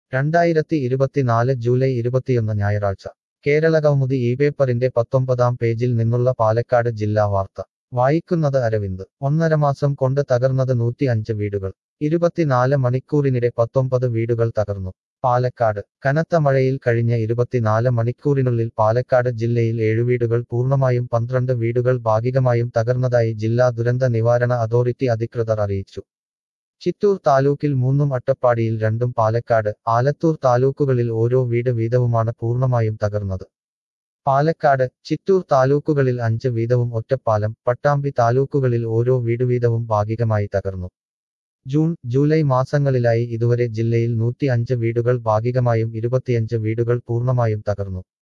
രണ്ടായിരത്തി ഇരുപത്തിനാല് ജൂലൈ ഇരുപത്തിയൊന്ന് ഞായറാഴ്ച കേരള കൗമുദി ഈ പേപ്പറിന്റെ പത്തൊമ്പതാം പേജിൽ നിന്നുള്ള പാലക്കാട് ജില്ലാ വാർത്ത വായിക്കുന്നത് അരവിന്ദ് ഒന്നര മാസം കൊണ്ട് തകർന്നത് നൂറ്റി അഞ്ച് വീടുകൾ ഇരുപത്തിനാല് മണിക്കൂറിനിടെ പത്തൊമ്പത് വീടുകൾ തകർന്നു പാലക്കാട് കനത്ത മഴയിൽ കഴിഞ്ഞ ഇരുപത്തിനാല് മണിക്കൂറിനുള്ളിൽ പാലക്കാട് ജില്ലയിൽ ഏഴു വീടുകൾ പൂർണ്ണമായും പന്ത്രണ്ട് വീടുകൾ ഭാഗികമായും തകർന്നതായി ജില്ലാ ദുരന്ത നിവാരണ അതോറിറ്റി അധികൃതർ അറിയിച്ചു ചിറ്റൂർ താലൂക്കിൽ മൂന്നും അട്ടപ്പാടിയിൽ രണ്ടും പാലക്കാട് ആലത്തൂർ താലൂക്കുകളിൽ ഓരോ വീട് വീതവുമാണ് പൂർണ്ണമായും തകർന്നത് പാലക്കാട് ചിറ്റൂർ താലൂക്കുകളിൽ അഞ്ച് വീതവും ഒറ്റപ്പാലം പട്ടാമ്പി താലൂക്കുകളിൽ ഓരോ വീട് വീതവും ഭാഗികമായി തകർന്നു ജൂൺ ജൂലൈ മാസങ്ങളിലായി ഇതുവരെ ജില്ലയിൽ നൂറ്റി അഞ്ച് വീടുകൾ ഭാഗികമായും ഇരുപത്തിയഞ്ച് വീടുകൾ പൂർണ്ണമായും തകർന്നു